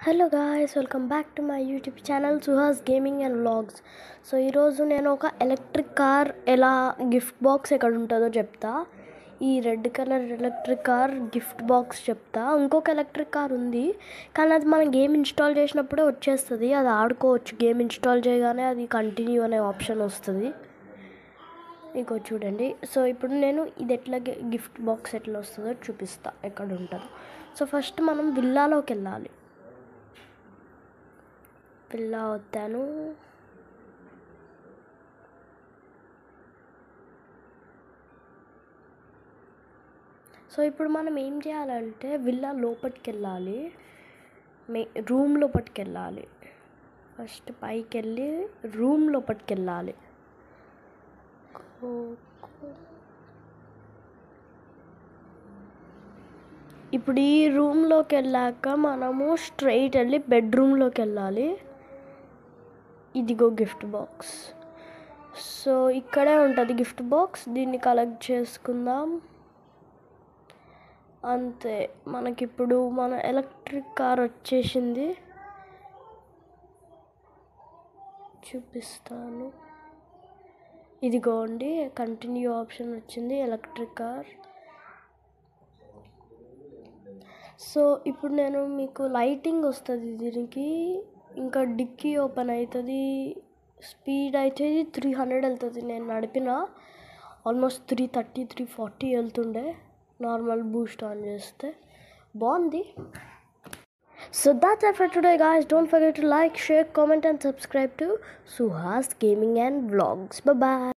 hello guys welcome back to my YouTube channel Suhas gaming and vlogs so ఈరోజు నేను ఒక electric car ఎలా gift box ఎక్కడ ఉంటుందో చెప్తా ఈ red colour electric car gift box చెప్తా ఇంకొక ఎలక్ట్రిక్ కార్ ఉంది కానీ అది మనం గేమ్ ఇన్స్టాల్ చేసినప్పుడే వచ్చేస్తుంది అది ఆడుకోవచ్చు గేమ్ ఇన్స్టాల్ చేయగానే అది కంటిన్యూ అనే ఆప్షన్ వస్తుంది ఇంకో చూడండి సో ఇప్పుడు నేను ఇది ఎట్లా గి- గిఫ్ట్ బాక్స్ ఎట్లా వస్తుందో చూపిస్తా ఎక్కడ ఉంటుందో సో ఫస్ట్ మనం విల్లాలోకి వెళ్ళాలి విల్లా వద్దాను సో ఇప్పుడు మనం ఏం చేయాలంటే విల్లా లోపలికి వెళ్ళాలి మే రూమ్ లోపలికి వెళ్ళాలి ఫస్ట్ పైకి వెళ్ళి రూమ్ లోపలికి వెళ్ళాలి ఇప్పుడు ఈ రూమ్లోకి వెళ్ళాక మనము స్ట్రైట్ వెళ్ళి బెడ్రూమ్లోకి వెళ్ళాలి ఇదిగో గిఫ్ట్ బాక్స్ సో ఇక్కడే ఉంటుంది గిఫ్ట్ బాక్స్ దీన్ని కలెక్ట్ చేసుకుందాం అంతే మనకిప్పుడు మన ఎలక్ట్రిక్ కార్ వచ్చేసింది చూపిస్తాను ఇదిగోండి కంటిన్యూ ఆప్షన్ వచ్చింది ఎలక్ట్రిక్ కార్ సో ఇప్పుడు నేను మీకు లైటింగ్ వస్తుంది దీనికి ఇంకా డిక్కీ ఓపెన్ అవుతుంది స్పీడ్ అయితే త్రీ హండ్రెడ్ వెళ్తుంది నేను నడిపిన almost three thirty three forty వెళ్తుండే నార్మల్ బూస్ట్ ఆన్ చేస్తే బాగుంది so that's for today guys don't forget to like share comment and subscribe to suhas gaming and vlogs bye bye